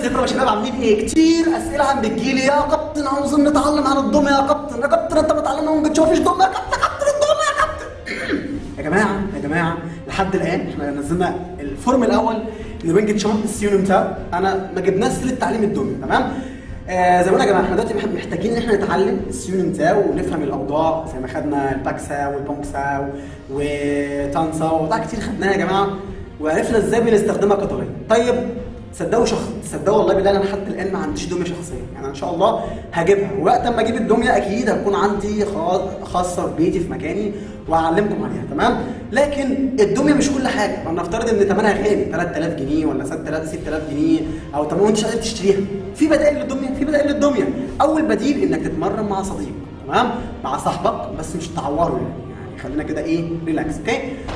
ازيكم يا شباب عاملين ايه كتير اسئله عم بتجيلي يا كابتن عاوزين نتعلم عن الدميه يا كابتن يا كابتن انت بتعلمنا وما بتشوفش دميه يا كابتن يا كابتن الدميه يا كابتن يا جماعه يا جماعه لحد الان احنا نزلنا الفورم الاول لبنج تشامب السيونم تاب انا ما جبناش سيره تعليم الدميه تمام آه زي ما قلنا يا جماعه احنا دلوقتي محتاجين محتاجين ان احنا نتعلم السيونم تاو ونفهم الاوضاع زي ما خدنا الباكسا والبونكسا وتانسا وبتاع كتير خدناها يا جماعه وعرفنا ازاي بنستخدمها كطريقه طيب صدقوا شخص تصدقوا والله بالله انا لحد الان ما عنديش دميه شخصيه يعني ان شاء الله هجيبها وقت ما اجيب الدميه اكيد هتكون عندي خاص- خاصه ببيتي في مكاني وهعلمكم عليها تمام لكن الدميه مش كل حاجه فلنفترض ان ثمنها غالي 3000 جنيه ولا 6000 6000 جنيه او طب انت مش قادر تشتريها في بدائل للدميه في بدائل للدميه اول بديل انك تتمرن مع صديق تمام مع صاحبك بس مش تعوره يعني يعني خلينا كده ايه ريلاكس اوكي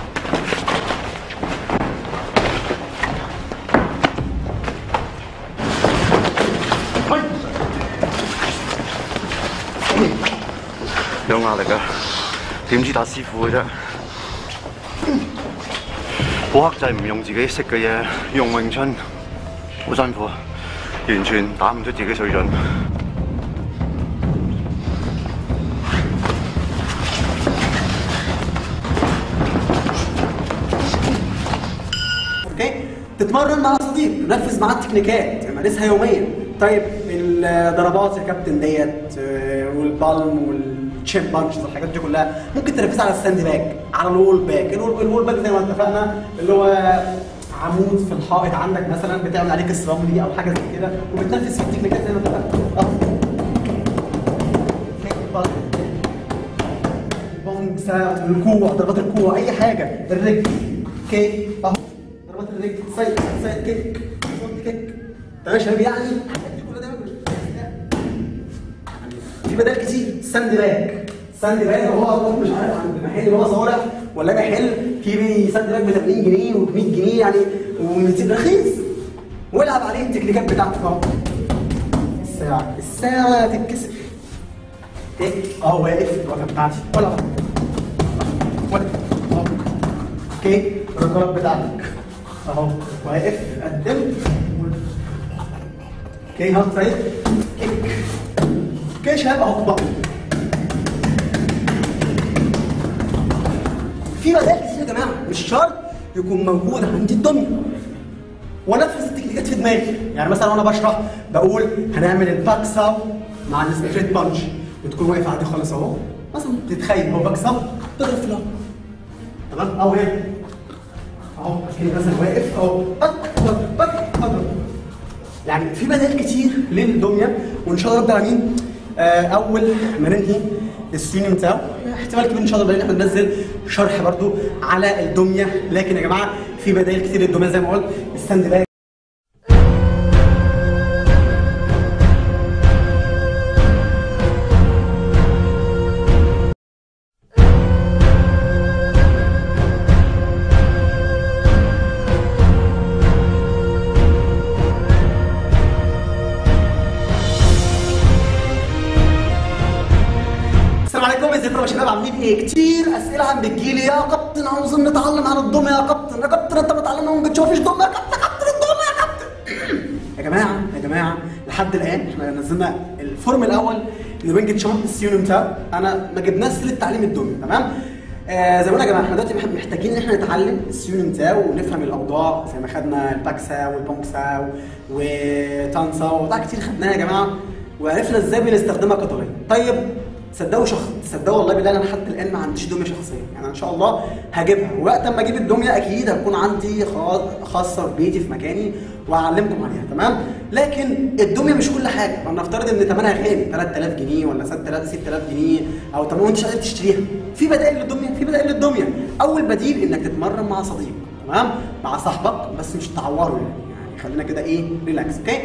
有壓力啊！點知打師傅嘅啫？好克制，唔用自己識嘅嘢，用詠春，好辛苦，完全打唔出自己水準。 اوكي تتمرن مع صديق تنفذ معاه التكنيكات تمارسها يوميا طيب الضربات يا كابتن ديت آه، والبالم والتشيب بانش والحاجات دي كلها ممكن تنفذها على الساند باك على الوول باك الوول, الوول باك زي ما اتفقنا اللي هو عمود في الحائط عندك مثلا بتعمل عليك السراملي او حاجه زي كده وبتنفذ في التكنيكات زي ما اتفقنا اه كيك بال. بونسا الكوع ضربات الكوع اي حاجه الرجل كيك اهو ضربات الرجل سايد سايد كيك فرونت كيك تمام يا شباب يعني دي كلها دايما في بدائل كتير ساند باك ساند باك هو هو مش عارف عند المحل اللي هو صالح ولا محل في ساند باك ب 80 جنيه و 100 جنيه يعني و200 رخيص والعب عليه التكنيكات بتاعتك اهو الساعه الساعه تتكسر ايه اه واقف الوقفه بتاعتي ولا واقف واقف اهو اوكي الركلات بتاعتك اهو واقف قدم اوكي ها سايد كيك اوكي يا شباب اهو بقى في بدائل كتير يا جماعه مش شرط يكون موجود عندي الدميه وانفذ التكنيكات في دماغي يعني مثلا وانا بشرح بقول هنعمل الباك ساب مع الستريت بانش بتكون واقف عادي خالص اهو مثلا تتخيل هو باك ساب تضرب في الارض تمام اهو هنا اهو كده مثلا واقف اهو باك اضرب باك اضرب يعني في بدائل كتير للدميه وان شاء الله رب العالمين آه، اول ما ننهي السينيوم بتاعه احتمال كبير ان شاء الله ان احنا ننزل شرح برضو على الدميه لكن يا جماعه في بدائل كتير للدميه زي ما قلت الساند باك السلام عليكم ازيكم يا شباب عاملين ايه كتير اسئله عم بتجيلي يا كابتن عاوزين نتعلم عن الدميه يا كابتن يا كابتن انت بتعلمنا وما بتشوفش دميه يا كابتن يا كابتن الدميه يا كابتن يا جماعه يا جماعه لحد الان احنا نزلنا الفورم الاول لبنج تشامب السيونم تاب انا ما جبناش سيره تعليم الدميه تمام آه زي ما قلنا يا جماعه احنا دلوقتي مح- محتاجين ان احنا نتعلم السيونم تاو ونفهم الاوضاع زي ما خدنا الباكسا والبونكسا وتانسا وبتاع كتير خدناها يا جماعه وعرفنا ازاي بنستخدمها كطريقه طيب صدقوا شخص تصدقوا والله بالله انا لحد الان ما عنديش دميه شخصيه يعني ان شاء الله هجيبها وقت ما اجيب الدميه اكيد هتكون عندي خاص- خاصه ببيتي في مكاني وهعلمكم عليها تمام لكن الدميه مش كل حاجه فلنفترض ان ثمنها غالي 3000 جنيه ولا 6000 6000 جنيه او طب انت مش قادر تشتريها في بدائل للدميه في بدائل للدميه اول بديل انك تتمرن مع صديق تمام مع صاحبك بس مش تعوره يعني يعني خلينا كده ايه ريلاكس اوكي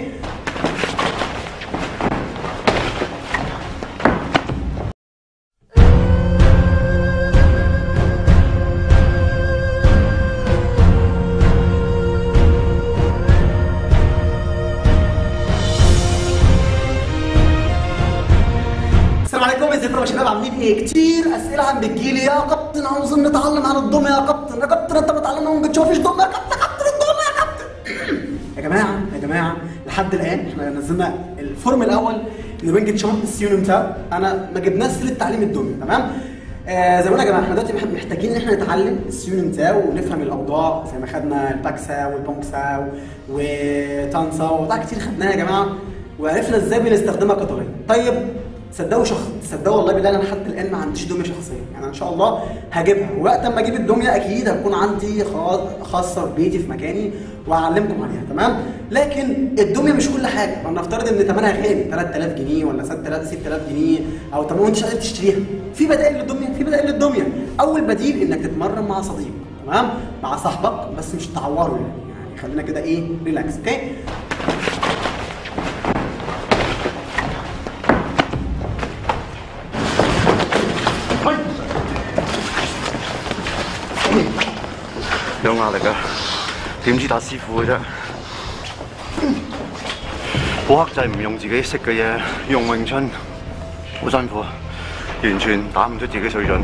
السلام عليكم ازيكم يا شباب عاملين ايه كتير اسئله عم بتجيلي يا كابتن عاوزين نتعلم عن الدميه يا كابتن يا كابتن انت بتعلمنا وما بتشوفش دميه يا كابتن يا كابتن الدميه يا كابتن يا جماعه يا جماعه لحد الان احنا نزلنا الفورم الاول لوينج تشون السيونم تاو انا ما جبناش سيره تعليم الدنيا تمام آه زي ما قلنا يا جماعه احنا دلوقتي مح- محتاجين ان احنا نتعلم السيونم تاو ونفهم الاوضاع زي ما خدنا الباكسا والبونكسا وتانسا وبتاع كتير خدناها يا جماعه وعرفنا ازاي بنستخدمها كطريقه طيب صدقوا شخص تصدقوا والله بالله انا لحد الان ما عنديش دميه شخصيه يعني ان شاء الله هجيبها وقت ما اجيب الدميه اكيد هتكون عندي خاص- خاصه ببيتي في مكاني وهعلمكم عليها تمام لكن الدميه مش كل حاجه فلنفترض ان ثمنها غالي 3000 جنيه ولا 6000 6000 جنيه او تمام انت مش قادر تشتريها في بدائل للدميه في بدائل للدميه اول بديل انك تتمرن مع صديق تمام مع صاحبك بس مش تعوره يعني يعني خلينا كده ايه ريلاكس اوكي 有壓力啊！點知打師傅嘅啫？好克制，唔用自己識嘅嘢，用詠春，好辛苦，完全打唔出自己水準。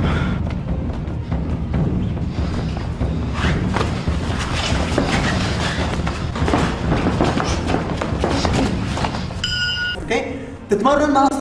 اوكي تتمرن مع